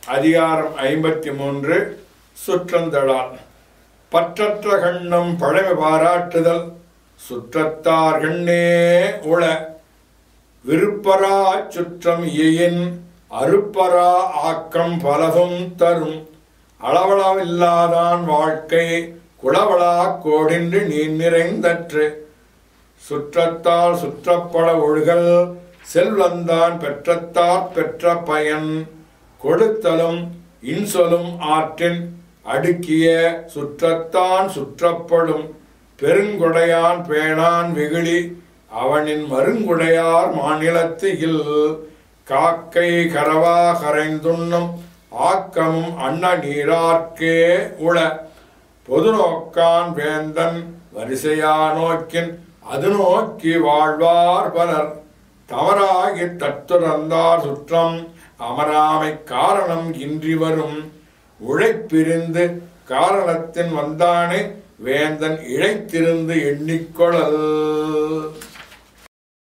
அதிகாரம் ஐம்பத்தி மூன்று சுற்றந்தழால் பற்றற்ற கண்ணம் பழமை பாராட்டுதல் சுற்றத்தார் கண்ணே உள விருப்பரா சுற்றம் இயின் அருப்பரா ஆக்கம் பலவும் தரும் அளவளவில்லாதான் வாழ்க்கை குளவளா கோடின்றி நீர் நிறைந்தற்று சுற்றத்தால் சுற்றப்பட ஒழுகல் செல்வந்தான் பெற்றத்தார் பெற்ற பயன் கொடுத்தலும் இன்சொலும் ஆற்றின் அடுக்கிய சுற்றத்தான் சுற்றப்படும் பெருங்குடையான் பேணான் வெகுளி அவனின் மருங்குடையார் மாநிலத்து இல் காக்கை கரவா கரைந்துண்ணும் ஆக்கமும் அன்ன நீரார்க்கே உள பொது நோக்கான் வேந்தன் வரிசையா நோக்கின் அது நோக்கி வாழ்வார் பலர் தவறாகி தத்துறந்தார் சுற்றம் அமராமை காரணம் இன்றி வரும் உழைப்பிரிந்து காரணத்தின் வந்தானே வேந்தன் இழைத்திருந்து எண்ணிக்கொள்ளல்